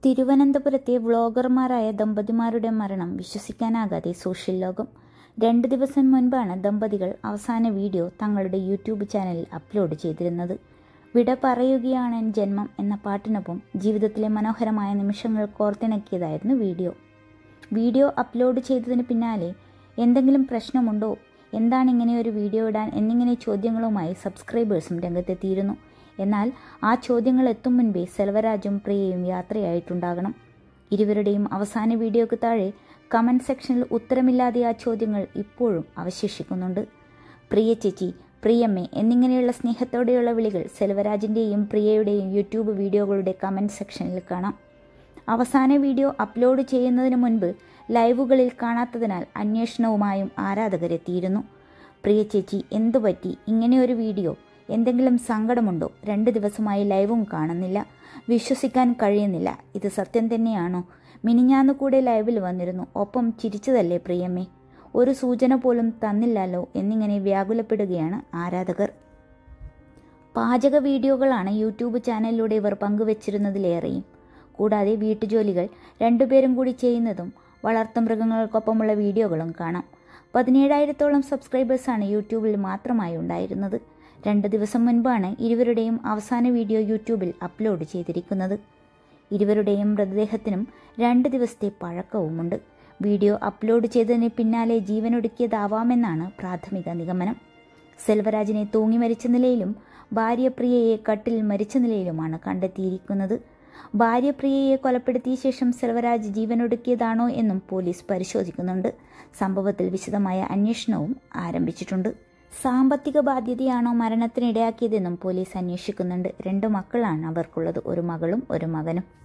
തിരുവനന്തപുരത്തെ വ്ളോഗർമാരായ ദമ്പതിമാരുടെ മരണം വിശ്വസിക്കാനാകാതെ സോഷ്യൽ ലോകം രണ്ട് ദിവസം മുൻപാണ് ദമ്പതികൾ അവസാന വീഡിയോ തങ്ങളുടെ യൂട്യൂബ് ചാനലിൽ അപ്ലോഡ് ചെയ്തിരുന്നത് വിട പറയുകയാണ് എൻ ജന്മം എന്ന പാട്ടിനൊപ്പം ജീവിതത്തിലെ മനോഹരമായ നിമിഷങ്ങൾ കോർത്തിണക്കിയതായിരുന്നു വീഡിയോ വീഡിയോ അപ്ലോഡ് ചെയ്തതിന് പിന്നാലെ എന്തെങ്കിലും പ്രശ്നമുണ്ടോ എന്താണ് ഇങ്ങനെ ഒരു വീഡിയോ ഇടാൻ എന്നിങ്ങനെ ചോദ്യങ്ങളുമായി സബ്സ്ക്രൈബേഴ്സും രംഗത്തെത്തിയിരുന്നു എന്നാൽ ആ ചോദ്യങ്ങൾ എത്തും മുൻപേ സെൽവരാജും പ്രിയയും യാത്രയായിട്ടുണ്ടാകണം ഇരുവരുടെയും അവസാന വീഡിയോക്ക് താഴെ കമൻറ്റ് സെക്ഷനിൽ ഉത്തരമില്ലാതെ ആ ചോദ്യങ്ങൾ ഇപ്പോഴും അവശേഷിക്കുന്നുണ്ട് പ്രിയ ചേച്ചി പ്രിയമ്മേ എന്നിങ്ങനെയുള്ള സ്നേഹത്തോടെയുള്ള വിളികൾ സെൽവരാജിൻ്റെയും പ്രിയയുടെയും യൂട്യൂബ് വീഡിയോകളുടെ കമൻറ്റ് സെക്ഷനിൽ കാണാം അവസാന വീഡിയോ അപ്ലോഡ് ചെയ്യുന്നതിന് മുൻപ് ലൈവുകളിൽ കാണാത്തതിനാൽ അന്വേഷണവുമായും ആരാധകരെത്തിയിരുന്നു പ്രിയ ചേച്ചി എന്തുപറ്റി ഇങ്ങനെയൊരു വീഡിയോ എന്തെങ്കിലും സങ്കടമുണ്ടോ രണ്ട് ദിവസമായി ലൈവും കാണുന്നില്ല വിശ്വസിക്കാൻ കഴിയുന്നില്ല ഇത് സത്യം തന്നെയാണോ മിനിഞ്ഞാന്ന് കൂടെ ലൈവിൽ വന്നിരുന്നു ഒപ്പം ചിരിച്ചതല്ലേ പ്രിയമ്മേ ഒരു സൂചന പോലും തന്നില്ലല്ലോ എന്നിങ്ങനെ വ്യാകുലപ്പെടുകയാണ് ആരാധകർ പാചക വീഡിയോകളാണ് യൂട്യൂബ് ചാനലിലൂടെ ഇവർ പങ്കുവച്ചിരുന്നതിലേറെയും കൂടാതെ വീട്ടുജോലികൾ രണ്ടുപേരും കൂടി ചെയ്യുന്നതും വളർത്തുമൃഗങ്ങൾക്കൊപ്പമുള്ള വീഡിയോകളും കാണാം പതിനേഴായിരത്തോളം സബ്സ്ക്രൈബേഴ്സാണ് യൂട്യൂബിൽ മാത്രമായി ഉണ്ടായിരുന്നത് രണ്ട് ദിവസം മുൻപാണ് ഇരുവരുടെയും അവസാന വീഡിയോ യൂട്യൂബിൽ അപ്ലോഡ് ചെയ്തിരിക്കുന്നത് ഇരുവരുടെയും മൃതദേഹത്തിനും രണ്ട് ദിവസത്തെ പഴക്കവുമുണ്ട് വീഡിയോ അപ്ലോഡ് ചെയ്തതിന് പിന്നാലെ ജീവനൊടുക്കിയതാവാമെന്നാണ് പ്രാഥമിക നിഗമനം സെൽവരാജിനെ തൂങ്ങി മരിച്ച നിലയിലും ഭാര്യ പ്രിയയെ കട്ടിൽ മരിച്ച നിലയിലുമാണ് കണ്ടെത്തിയിരിക്കുന്നത് ഭാര്യ പ്രിയയെ കൊലപ്പെടുത്തിയ ശേഷം സെൽവരാജ് ജീവനൊടുക്കിയതാണോ എന്നും പോലീസ് പരിശോധിക്കുന്നുണ്ട് സംഭവത്തിൽ വിശദമായ അന്വേഷണവും ആരംഭിച്ചിട്ടുണ്ട് സാമ്പത്തിക ബാധ്യതയാണോ മരണത്തിനിടയാക്കിയതെന്നും പോലീസ് അന്വേഷിക്കുന്നുണ്ട് രണ്ട് മക്കളാണ് അവർക്കുള്ളത് ഒരു മകളും ഒരു മകനും